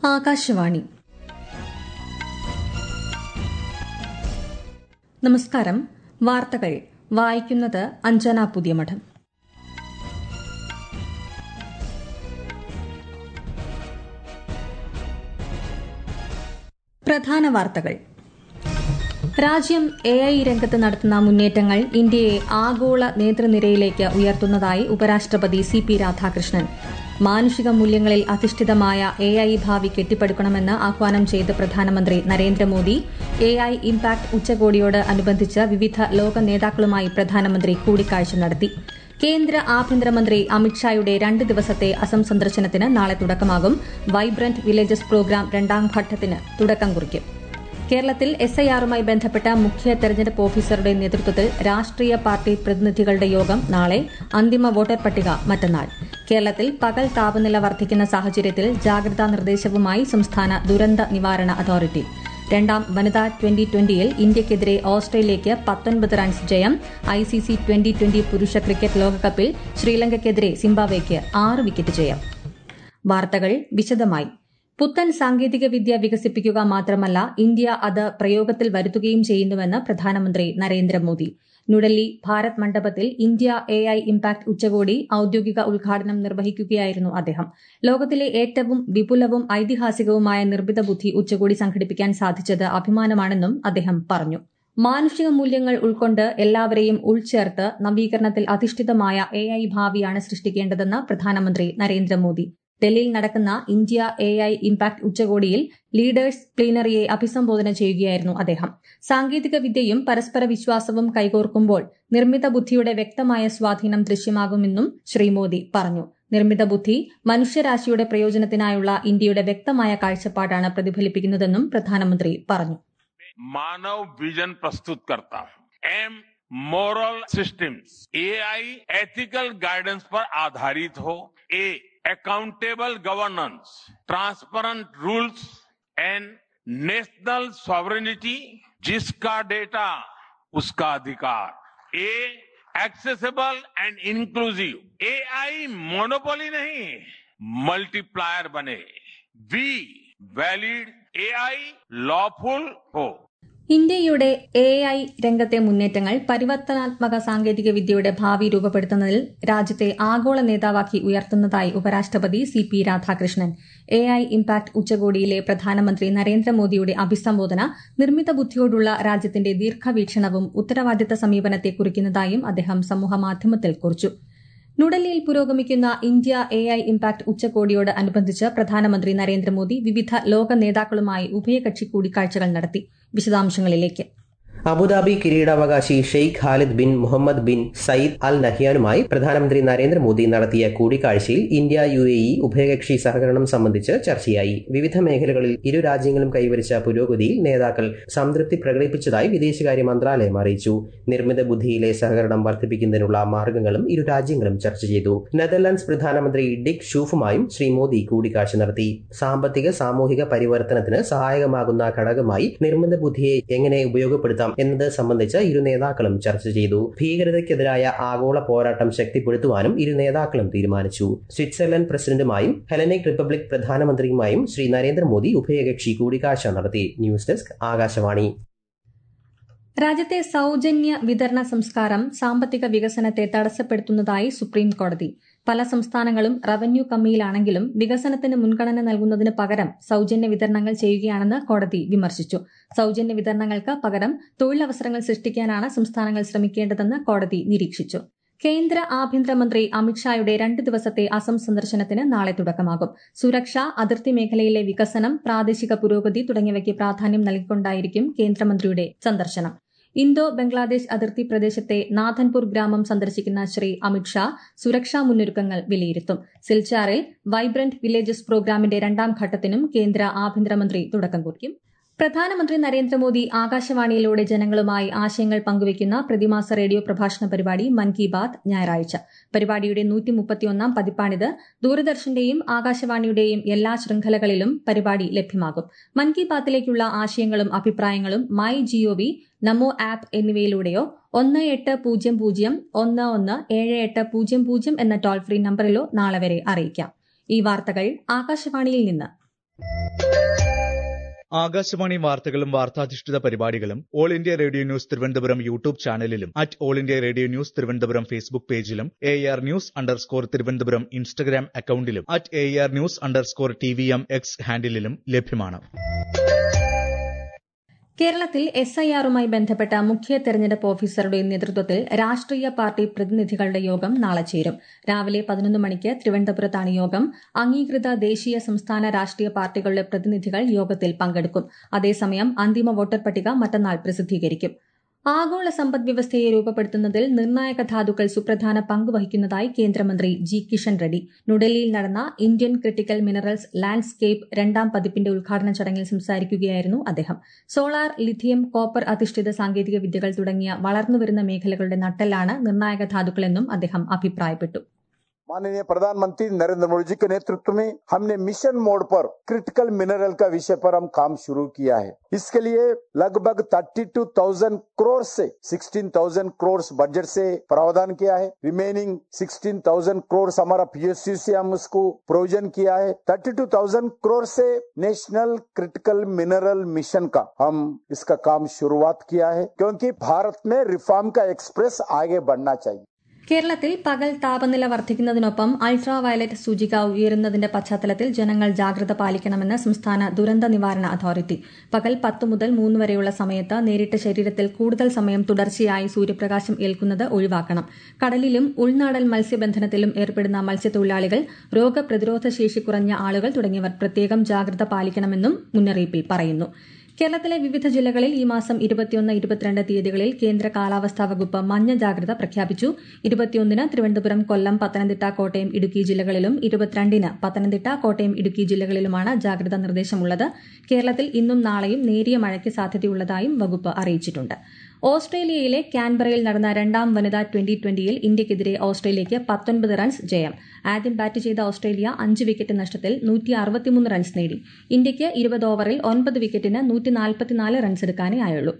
ആകാശവാണി നമസ്കാരം വാർത്തകൾ വായിക്കുന്നത് അഞ്ജന പുതിയമഠം പ്രധാന വാർത്തകൾ രാജ്യം എ ഐ രംഗത്ത് നടത്തുന്ന മുന്നേറ്റങ്ങൾ ഇന്ത്യയെ ആഗോള നേതൃനിരയിലേക്ക് ഉയർത്തുന്നതായി ഉപരാഷ്ട്രപതി സി പി രാധാകൃഷ്ണൻ മാനുഷിക മൂല്യങ്ങളിൽ അധിഷ്ഠിതമായ എ ഐ ഭാവി കെട്ടിപ്പടുക്കണമെന്ന് ആഹ്വാനം ചെയ്ത് പ്രധാനമന്ത്രി നരേന്ദ്രമോദി എ ഐ ഇംപാക്ട് ഉച്ചകോടിയോട് അനുബന്ധിച്ച് വിവിധ ലോക നേതാക്കളുമായി പ്രധാനമന്ത്രി കൂടിക്കാഴ്ച നടത്തി കേന്ദ്ര ആഭ്യന്തരമന്ത്രി അമിത്ഷായുടെ രണ്ട് ദിവസത്തെ അസം സന്ദർശനത്തിന് നാളെ തുടക്കമാകും വൈബ്രന്റ് വില്ലേജസ് പ്രോഗ്രാം രണ്ടാം ഘട്ടത്തിന് തുടക്കം കുറിക്കും കേരളത്തിൽ എസ് ഐ ആറുമായി ബന്ധപ്പെട്ട മുഖ്യ തെരഞ്ഞെടുപ്പ് ഓഫീസറുടെ നേതൃത്വത്തിൽ രാഷ്ട്രീയ പാർട്ടി പ്രതിനിധികളുടെ യോഗം നാളെ അന്തിമ വോട്ടർ പട്ടിക മറ്റന്നാൾ കേരളത്തിൽ പകൽ താപനില വർദ്ധിക്കുന്ന സാഹചര്യത്തിൽ ജാഗ്രതാ നിർദ്ദേശവുമായി സംസ്ഥാന ദുരന്ത നിവാരണ അതോറിറ്റി രണ്ടാം വനിതാ ട്വന്റി ട്വന്റിയിൽ ഇന്ത്യയ്ക്കെതിരെ ഓസ്ട്രേലിയയ്ക്ക് പത്തൊൻപത് റൺസ് ജയം ഐസിസി ട്വന്റി ട്വന്റി പുരുഷ ക്രിക്കറ്റ് ലോകകപ്പിൽ ശ്രീലങ്കയ്ക്കെതിരെ സിംബാബ്വേക്ക് ആറ് വിക്കറ്റ് ജയം വാർത്തകൾ വിശദമായി പുത്തൻ സാങ്കേതിക വിദ്യ വികസിപ്പിക്കുക മാത്രമല്ല ഇന്ത്യ അത് പ്രയോഗത്തിൽ വരുത്തുകയും ചെയ്യുന്നുവെന്ന് പ്രധാനമന്ത്രി നരേന്ദ്രമോദി ന്യൂഡൽഹി ഭാരത് മണ്ഡപത്തിൽ ഇന്ത്യ എ ഐ ഇംപാക്ട് ഉച്ചകോടി ഔദ്യോഗിക ഉദ്ഘാടനം നിർവഹിക്കുകയായിരുന്നു അദ്ദേഹം ലോകത്തിലെ ഏറ്റവും വിപുലവും ഐതിഹാസികവുമായ നിർമ്മിത ബുദ്ധി ഉച്ചകോടി സംഘടിപ്പിക്കാൻ സാധിച്ചത് അഭിമാനമാണെന്നും അദ്ദേഹം പറഞ്ഞു മാനുഷിക മൂല്യങ്ങൾ ഉൾക്കൊണ്ട് എല്ലാവരെയും ഉൾച്ചേർത്ത് നവീകരണത്തിൽ അധിഷ്ഠിതമായ എ ഐ ഭാവിയാണ് സൃഷ്ടിക്കേണ്ടതെന്ന് പ്രധാനമന്ത്രി നരേന്ദ്രമോദി ഡൽഹിയിൽ നടക്കുന്ന ഇന്ത്യ എ ഐ ഇംപാക്ട് ഉച്ചകോടിയിൽ ലീഡേഴ്സ് പ്ലീനറിയെ അഭിസംബോധന ചെയ്യുകയായിരുന്നു അദ്ദേഹം സാങ്കേതിക വിദ്യയും പരസ്പര വിശ്വാസവും കൈകോർക്കുമ്പോൾ നിർമ്മിത ബുദ്ധിയുടെ വ്യക്തമായ സ്വാധീനം ദൃശ്യമാകുമെന്നും ശ്രീ മോദി പറഞ്ഞു നിർമ്മിത ബുദ്ധി മനുഷ്യരാശിയുടെ പ്രയോജനത്തിനായുള്ള ഇന്ത്യയുടെ വ്യക്തമായ കാഴ്ചപ്പാടാണ് പ്രതിഫലിപ്പിക്കുന്നതെന്നും പ്രധാനമന്ത്രി പറഞ്ഞു मानव विजन प्रस्तुत करता हूं M moral systems AI ethical guidance पर आधारित हो A accountable governance transparent rules and national sovereignty जिसका डेटा उसका अधिकार A accessible and inclusive AI monopoly नहीं मल्टीप्लायर बने वी वैलिड एआई लॉफुल हो ഇന്ത്യയുടെ എ ഐ രംഗത്തെ മുന്നേറ്റങ്ങൾ പരിവർത്തനാത്മക സാങ്കേതിക വിദ്യയുടെ ഭാവി രൂപപ്പെടുത്തുന്നതിൽ രാജ്യത്തെ ആഗോള നേതാവാക്കി ഉയർത്തുന്നതായി ഉപരാഷ്ട്രപതി C P Radhakrishnan A I impact ഉച്ചകോടിയിലെ പ്രധാനമന്ത്രി നരേന്ദ്രമോദിയുടെ അഭിസംബോധന നിർമ്മിത ബുദ്ധിയോടുള്ള രാജ്യത്തിന്റെ ദീർഘവീക്ഷണവും ഉത്തരവാദിത്ത സമീപനത്തെ കുറിക്കുന്നതായും അദ്ദേഹം സമൂഹമാധ്യമത്തിൽ കുറിച്ചു ന്യൂഡൽഹിയിൽ പുരോഗമിക്കുന്ന ഇന്ത്യ എ ഐ ഇംപാക്ട് ഉച്ചകോടിയോട് അനുബന്ധിച്ച് പ്രധാനമന്ത്രി നരേന്ദ്രമോദി വിവിധ ലോക നേതാക്കളുമായി ഉഭയകക്ഷി കൂടിക്കാഴ്ചകൾ നടത്തി വിശദാംശങ്ങളിലേക്ക് അബുദാബി കിരീടാവകാശി Sheikh Khalid bin Mohammed bin Zayed Al നഹ്യാനുമായി പ്രധാനമന്ത്രി നരേന്ദ്രമോദി നടത്തിയ കൂടിക്കാഴ്ചയിൽ ഇന്ത്യ യു എ ഇ ഉഭയകക്ഷി സഹകരണം സംബന്ധിച്ച് ചർച്ചയായി വിവിധ മേഖലകളിൽ ഇരു രാജ്യങ്ങളും കൈവരിച്ച പുരോഗതിയിൽ നേതാക്കൾ സംതൃപ്തി പ്രകടിപ്പിച്ചതായി വിദേശകാര്യ മന്ത്രാലയം അറിയിച്ചു നിർമ്മിത ബുദ്ധിയിലെ സഹകരണം വർദ്ധിപ്പിക്കുന്നതിനുള്ള മാർഗങ്ങളും ഇരു രാജ്യങ്ങളും ചർച്ച ചെയ്തു നെതർലാൻഡ്സ് പ്രധാനമന്ത്രി ഡിക് ഷൂഫുമായും ശ്രീ മോദി കൂടിക്കാഴ്ച നടത്തി സാമ്പത്തിക സാമൂഹിക പരിവർത്തനത്തിന് സഹായകമാകുന്ന ഘടകമായി നിർമ്മിത ബുദ്ധിയെ എങ്ങനെ ഉപയോഗപ്പെടുത്താം എന്നത് സംബന്ധിച്ച് ഇരു നേതാക്കളും ചർച്ച ചെയ്തു ഭീകരതയ്ക്കെതിരായ ആഗോള പോരാട്ടം ശക്തിപ്പെടുത്തുവാനും ഇരു നേതാക്കളും തീരുമാനിച്ചു സ്വിറ്റ്സർലൻഡ് പ്രസിഡന്റുമായും ഹെലനിക് റിപ്പബ്ലിക് പ്രധാനമന്ത്രിയുമായും ശ്രീ നരേന്ദ്രമോദി ഉഭയകക്ഷി കൂടിക്കാഴ്ച നടത്തി ന്യൂസ് ഡെസ്ക് ആകാശവാണി രാജ്യത്തെ സൌജന്യ വിതരണ സംസ്കാരം സാമ്പത്തിക വികസനത്തെ തടസ്സപ്പെടുത്തുന്നതായി സുപ്രീം കോടതി പല സംസ്ഥാനങ്ങളും റവന്യൂ കമ്മിയിലാണെങ്കിലും വികസനത്തിന് മുൻഗണന നൽകുന്നതിന് പകരം സൌജന്യ വിതരണങ്ങൾ ചെയ്യുകയാണെന്ന് കോടതി വിമർശിച്ചു സൌജന്യ വിതരണങ്ങൾക്ക് പകരം തൊഴിലവസരങ്ങൾ സൃഷ്ടിക്കാനാണ് സംസ്ഥാനങ്ങൾ ശ്രമിക്കേണ്ടതെന്ന് കോടതി നിരീക്ഷിച്ചു കേന്ദ്ര ആഭ്യന്തരമന്ത്രി അമിത്ഷായുടെ രണ്ട് ദിവസത്തെ അസം സന്ദർശനത്തിന് നാളെ തുടക്കമാകും സുരക്ഷ അതിർത്തി മേഖലയിലെ വികസനം പ്രാദേശിക പുരോഗതി തുടങ്ങിയവയ്ക്ക് പ്രാധാന്യം നൽകിക്കൊണ്ടായിരിക്കും കേന്ദ്രമന്ത്രിയുടെ സന്ദർശനം ഇന്തോ ബംഗ്ലാദേശ് അതിർത്തി പ്രദേശത്തെ നാഥൻപൂർ ഗ്രാമം സന്ദർശിക്കുന്ന ശ്രീ അമിത്ഷാ സുരക്ഷാ മുന്നൊരുക്കങ്ങൾ വിലയിരുത്തും സിൽച്ചാറിൽ വൈബ്രന്റ് വില്ലേജസ് പ്രോഗ്രാമിന്റെ രണ്ടാം ഘട്ടത്തിനും കേന്ദ്ര ആഭ്യന്തരമന്ത്രി തുടക്കം കുറിക്കും പ്രധാനമന്ത്രി നരേന്ദ്രമോദി ആകാശവാണിയിലൂടെ ജനങ്ങളുമായി ആശയങ്ങൾ പങ്കുവയ്ക്കുന്ന പ്രതിമാസ റേഡിയോ പ്രഭാഷണ പരിപാടി മൻ കി ബാത് ഞായറാഴ്ച പരിപാടിയുടെ നൂറ്റിമുപ്പത്തിയൊന്നാം പതിപ്പാണിത് ദൂരദർശന്റെയും ആകാശവാണിയുടെയും എല്ലാ ശൃംഖലകളിലും പരിപാടി ലഭ്യമാകും മൻ കി ബാത്തിലേക്കുള്ള ആശയങ്ങളും അഭിപ്രായങ്ങളും മൈ ജിഒവി നമോ ആപ്പ് എന്നിവയിലൂടെയോ ഒന്ന് എട്ട് പൂജ്യം പൂജ്യം ഒന്ന് ഒന്ന് ഏഴ് എട്ട് പൂജ്യം പൂജ്യം എന്ന ടോൾ ഫ്രീ നമ്പറിലോ നാളെ വരെ അറിയിക്കാം ഈ വാർത്തകൾ ആകാശവാണിയിൽ നിന്ന് ആകാശവാണി വാർത്തകളും വാർത്താധിഷ്ഠിത പരിപാടികളും All India Radio News Thiruvananthapuram YouTube ചാനലിലും at All India Radio News Thiruvananthapuram Facebook പേജിലും A R news underscore Thiruvananthapuram Instagram അക്കൌണ്ടിലും at A R news underscore T V M X ഹാൻഡിലും ലഭ്യമാണ് കേരളത്തിൽ എസ് ഐ ആറുമായി ബന്ധപ്പെട്ട മുഖ്യ തെരഞ്ഞെടുപ്പ് ഓഫീസറുടെ നേതൃത്വത്തിൽ രാഷ്ട്രീയ പാർട്ടി പ്രതിനിധികളുടെ യോഗം നാളെ ചേരും രാവിലെ പതിനൊന്ന് മണിക്ക് തിരുവനന്തപുരത്താണ് യോഗം അംഗീകൃത ദേശീയ സംസ്ഥാന രാഷ്ട്രീയ പാർട്ടികളുടെ പ്രതിനിധികൾ യോഗത്തിൽ പങ്കെടുക്കും അതേസമയം അന്തിമ വോട്ടർ പട്ടിക മറ്റന്നാൾ പ്രസിദ്ധീകരിക്കും ആഗോള സമ്പദ് വ്യവസ്ഥയെ രൂപപ്പെടുത്തുന്നതിൽ നിർണായക ധാതുക്കൾ സുപ്രധാന പങ്ക് വഹിക്കുന്നതായി കേന്ദ്രമന്ത്രി ജി കിഷൻ റെഡ്ഡി ന്യൂഡൽഹിയിൽ നടന്ന ഇന്ത്യൻ ക്രിട്ടിക്കൽ മിനറൽസ് ലാൻഡ്സ്കേപ്പ് രണ്ടാം പതിപ്പിന്റെ ഉദ്ഘാടന ചടങ്ങിൽ സംസാരിക്കുകയായിരുന്നു അദ്ദേഹം സോളാർ ലിഥിയം കോപ്പർ അധിഷ്ഠിത സാങ്കേതിക വിദ്യകൾ തുടങ്ങിയ വളർന്നുവരുന്ന മേഖലകളുടെ നട്ടെല്ലാണ് നിർണായക ധാതുക്കളെന്നും അദ്ദേഹം അഭിപ്രായപ്പെട്ടു माननीय प्रधानमंत्री नरेंद्र मोदी जी के नेतृत्व में हमने मिशन मोड पर क्रिटिकल मिनरल का विषय पर हम काम शुरू किया है इसके लिए लगभग 32,000 करोड़ से 16,000 करोड़ बजट से प्रावधान किया है रिमेनिंग 16,000 करोड़ हमारा पीएसयू से हम उसको प्रोविजन किया है 32,000 करोड़ से नेशनल क्रिटिकल मिनरल मिशन का हम इसका काम शुरुआत किया है क्योंकि भारत में रिफॉर्म का एक्सप्रेस आगे बढ़ना चाहिए കേരളത്തിൽ പകൽ താപനില വർദ്ധിക്കുന്നതിനൊപ്പം അൾട്രാ വയലറ്റ് സൂചിക ഉയരുന്നതിന്റെ പശ്ചാത്തലത്തിൽ ജനങ്ങൾ ജാഗ്രത പാലിക്കണമെന്ന് സംസ്ഥാന ദുരന്ത നിവാരണ അതോറിറ്റി പകൽ പത്ത് മുതൽ മൂന്ന് വരെയുള്ള സമയത്ത് നേരിട്ട് ശരീരത്തിൽ കൂടുതൽ സമയം തുടർച്ചയായി സൂര്യപ്രകാശം ഏൽക്കുന്നത് ഒഴിവാക്കണം കടലിലും ഉൾനാടൻ മത്സ്യബന്ധനത്തിലും ഏർപ്പെടുന്ന മത്സ്യത്തൊഴിലാളികൾ രോഗപ്രതിരോധ ശേഷി കുറഞ്ഞ ആളുകൾ തുടങ്ങിയവർ പ്രത്യേകം ജാഗ്രത പാലിക്കണമെന്നും മുന്നറിയിപ്പിൽ പറയുന്നു കേരളത്തിലെ വിവിധ ജില്ലകളിൽ ഈ മാസം ഇരുപത്തിയൊന്ന് ഇരുപത്തിരണ്ട് തീയതികളിൽ കേന്ദ്ര കാലാവസ്ഥാ വകുപ്പ് മഞ്ഞ ജാഗ്രത പ്രഖ്യാപിച്ചു ഇരുപത്തിയൊന്നിന് തിരുവനന്തപുരം കൊല്ലം പത്തനംതിട്ട കോട്ടയം ഇടുക്കി ജില്ലകളിലും ഇരുപത്തിരണ്ടിന് പത്തനംതിട്ട കോട്ടയം ഇടുക്കി ജില്ലകളിലുമാണ് ജാഗ്രതാ നിർദ്ദേശമുള്ളത് കേരളത്തിൽ ഇന്നും നാളെയും നേരിയ മഴയ്ക്ക് സാധ്യതയുള്ളതായും വകുപ്പ് അറിയിച്ചിട്ടുണ്ട് ഓസ്ട്രേലിയയിലെ കാൻബറയിൽ നടന്ന രണ്ടാം വനിതാ ട്വന്റി ട്വന്റിയിൽ ഇന്ത്യയ്ക്കെതിരെ ഓസ്ട്രേലിയയ്ക്ക് പത്തൊൻപത് റൺസ് ജയം ആദ്യം ബാറ്റ് ചെയ്ത ഓസ്ട്രേലിയ അഞ്ച് വിക്കറ്റ് നഷ്ടത്തിൽ നൂറ്റി അറുപത്തിമൂന്ന് റൺസ് നേടി ഇന്ത്യയ്ക്ക് ഇരുപത് ഓവറിൽ ഒൻപത് വിക്കറ്റിന് നൂറ്റി നാൽപ്പത്തിനാല് റൺസ് എടുക്കാനേ ആയുള്ളൂ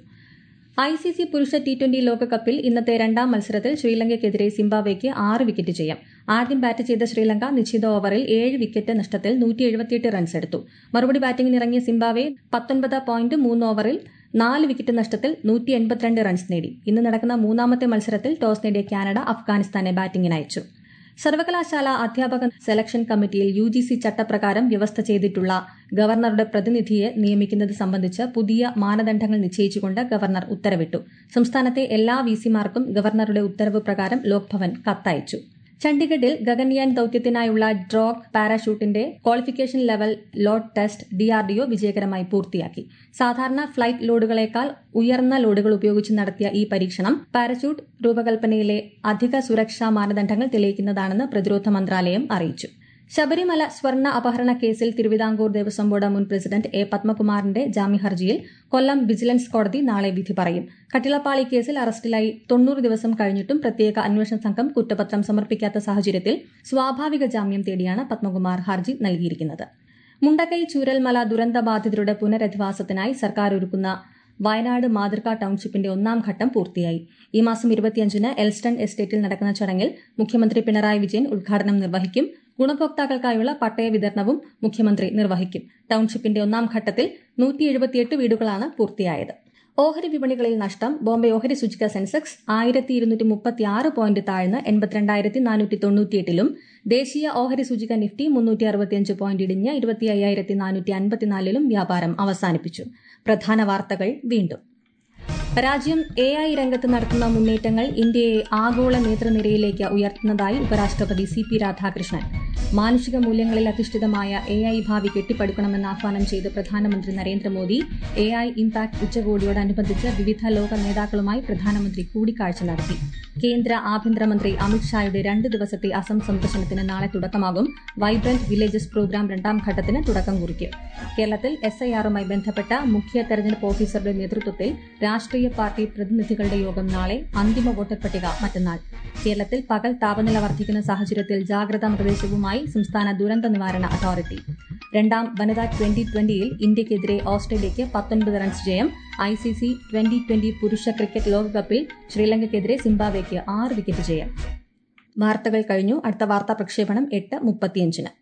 ഐ സി സി പുരുഷ ടി ട്വന്റി ലോകകപ്പിൽ ഇന്നത്തെ രണ്ടാം മത്സരത്തിൽ ശ്രീലങ്കയ്ക്കെതിരെ സിംബാബ്വേക്ക് ആറ് വിക്കറ്റ് ജയം ആദ്യം ബാറ്റ് ചെയ്ത ശ്രീലങ്ക നിശ്ചിത ഓവറിൽ ഏഴ് വിക്കറ്റ് നഷ്ടത്തിൽ നൂറ്റി എഴുപത്തിയെട്ട് റൺസ് എടുത്തു മറുപടി ബാറ്റിംഗിനിറങ്ങിയ സിംബാബ്വെ പത്തൊൻപത് പോയിന്റ് മൂന്ന് ഓവറിൽ നാല് വിക്കറ്റ് നഷ്ടത്തിൽ നൂറ്റി എൺപത്തിരണ്ട് റൺസ് നേടി ഇന്ന് നടക്കുന്ന മൂന്നാമത്തെ മത്സരത്തിൽ ടോസ് നേടിയ കാനഡ അഫ്ഗാനിസ്ഥാനെ ബാറ്റിംഗിനയച്ചു സർവകലാശാല അധ്യാപക സെലക്ഷൻ കമ്മിറ്റിയിൽ യു ജി സി ചട്ടപ്രകാരം വ്യവസ്ഥ ചെയ്തിട്ടുള്ള ഗവർണറുടെ പ്രതിനിധിയെ നിയമിക്കുന്നത് സംബന്ധിച്ച് പുതിയ മാനദണ്ഡങ്ങൾ നിശ്ചയിച്ചുകൊണ്ട് ഗവർണർ ഉത്തരവിട്ടു സംസ്ഥാനത്തെ എല്ലാ വിസിമാർക്കും ഗവർണറുടെ ഉത്തരവ് പ്രകാരം ലോക്ഭവൻ കത്തയച്ചു ചണ്ഡീഗഡിൽ ഗഗൻയാൻ ദൌത്യത്തിനായുള്ള ഡ്രോഗ് പാരാഷൂട്ടിന്റെ qualification level load test DRDO വിജയകരമായി പൂർത്തിയാക്കി സാധാരണ ഫ്ലൈറ്റ് ലോഡുകളേക്കാൾ ഉയർന്ന ലോഡുകൾ ഉപയോഗിച്ച് നടത്തിയ ഈ പരീക്ഷണം പാരച്യൂട്ട് രൂപകൽപ്പനയിലെ അധിക സുരക്ഷാ മാനദണ്ഡങ്ങൾ തെളിയിക്കുന്നതാണെന്ന് പ്രതിരോധ മന്ത്രാലയം അറിയിച്ചു ശബരിമല സ്വർണ്ണ അപഹരണ കേസിൽ തിരുവിതാംകൂർ ദേവസ്വം ബോർഡ് മുൻ പ്രസിഡന്റ് എ പത്മകുമാറിന്റെ ജാമ്യഹർജിയിൽ കൊല്ലം വിജിലൻസ് കോടതി നാളെ വിധി പറയും കട്ടിളപ്പാളി കേസിൽ അറസ്റ്റിലായി തൊണ്ണൂറ് ദിവസം കഴിഞ്ഞിട്ടും പ്രത്യേക അന്വേഷണ സംഘം കുറ്റപത്രം സമർപ്പിക്കാത്ത സാഹചര്യത്തിൽ സ്വാഭാവിക ജാമ്യം തേടിയാണ് പത്മകുമാർ ഹർജി നൽകിയിരിക്കുന്നത് മുണ്ടക്കൈ ചൂരൽമല ദുരന്തബാധിതരുടെ പുനരധിവാസത്തിനായി സർക്കാർ ഒരുക്കുന്ന വയനാട് മാതൃക ടൌൺഷിപ്പിന്റെ ഒന്നാം ഘട്ടം പൂർത്തിയായി ഈ മാസം ഇരുപത്തിയഞ്ചിന് എൽസ്റ്റൺ എസ്റ്റേറ്റിൽ നടക്കുന്ന ചടങ്ങിൽ മുഖ്യമന്ത്രി പിണറായി വിജയൻ ഉദ്ഘാടനം നിർവഹിക്കും ഗുണഭോക്താക്കൾക്കായുള്ള പട്ടയ വിതരണവും മുഖ്യമന്ത്രി നിർവഹിക്കും ടൌൺഷിപ്പിന്റെ ഒന്നാം ഘട്ടത്തിൽ നൂറ്റി എഴുപത്തിയെട്ട് വീടുകളാണ് പൂർത്തിയായത് ഓഹരി വിപണികളിൽ നഷ്ടം ബോംബെ ഓഹരി സൂചിക സെൻസെക്സ് ആയിരത്തി ഇരുന്നൂറ്റി മുപ്പത്തി ആറ് പോയിന്റ് താഴ്ന്ന് എൺപത്തിരണ്ടായിരത്തി നാനൂറ്റി തൊണ്ണൂറ്റിയെട്ടിലും ദേശീയ ഓഹരി സൂചിക നിഫ്റ്റി മുന്നൂറ്റി അറുപത്തിയഞ്ച് പോയിന്റ് ഇടിഞ്ഞ് ഇരുപത്തി അയ്യായിരത്തി നാനൂറ്റി അൻപത്തിനാലിലും വ്യാപാരം അവസാനിപ്പിച്ചു പ്രധാന വാർത്തകൾ വീണ്ടും രാജ്യം എ ഐ രംഗത്ത് നടത്തുന്ന മുന്നേറ്റങ്ങൾ ഇന്ത്യയെ ആഗോള നേതൃനിരയിലേക്ക് ഉയർത്തുന്നതായി ഉപരാഷ്ട്രപതി സി പി രാധാകൃഷ്ണൻ മാനുഷിക മൂല്യങ്ങളിൽ അധിഷ്ഠിതമായ എ ഐ ഭാവി കെട്ടിപ്പടുക്കണമെന്ന് ആഹ്വാനം ചെയ്ത് പ്രധാനമന്ത്രി നരേന്ദ്രമോദി എ ഐ ഇംപാക്ട് ഉച്ചകോടിയോടനുബന്ധിച്ച് വിവിധ ലോക നേതാക്കളുമായി പ്രധാനമന്ത്രി കൂടിക്കാഴ്ച നടത്തി കേന്ദ്ര ആഭ്യന്തരമന്ത്രി അമിത്ഷായുടെ രണ്ട് ദിവസത്തെ അസം സന്ദർശനത്തിന് നാളെ തുടക്കമാകും വൈബ്രന്റ് വില്ലേജസ് പ്രോഗ്രാം രണ്ടാം ഘട്ടത്തിന് തുടക്കം കുറിക്കും കേരളത്തിൽ എസ് ഐ ആറുമായി ബന്ധപ്പെട്ട മുഖ്യ തെരഞ്ഞെടുപ്പ് ഓഫീസറുടെ നേതൃത്വത്തിൽ രാഷ്ട്രീയ പാർട്ടി പ്രതിനിധികളുടെ യോഗം നാളെ അന്തിമ വോട്ടർ പട്ടിക മറ്റന്നാൾ കേരളത്തിൽ പകൽ താപനില വർദ്ധിക്കുന്ന സാഹചര്യത്തിൽ ജാഗ്രതാ നിർദ്ദേശവുമായി സംസ്ഥാന ദുരന്ത നിവാരണ അതോറിറ്റി രണ്ടാം വനിതാ ട്വന്റി ട്വന്റിയിൽ ഇന്ത്യയ്ക്കെതിരെ ഓസ്ട്രേലിയയ്ക്ക് പത്തൊൻപത് റൺസ് ജയം I C C twenty twenty പുരുഷ ക്രിക്കറ്റ് ലോകകപ്പിൽ ശ്രീലങ്കയ്ക്കെതിരെ സിംബാബ്വേക്ക് ആറ് വിക്കറ്റ് ജയം വാർത്തകൾ കഴിഞ്ഞു അടുത്ത വാർത്താ പ്രക്ഷേപണം എട്ട് മുപ്പത്തിയഞ്ചിന്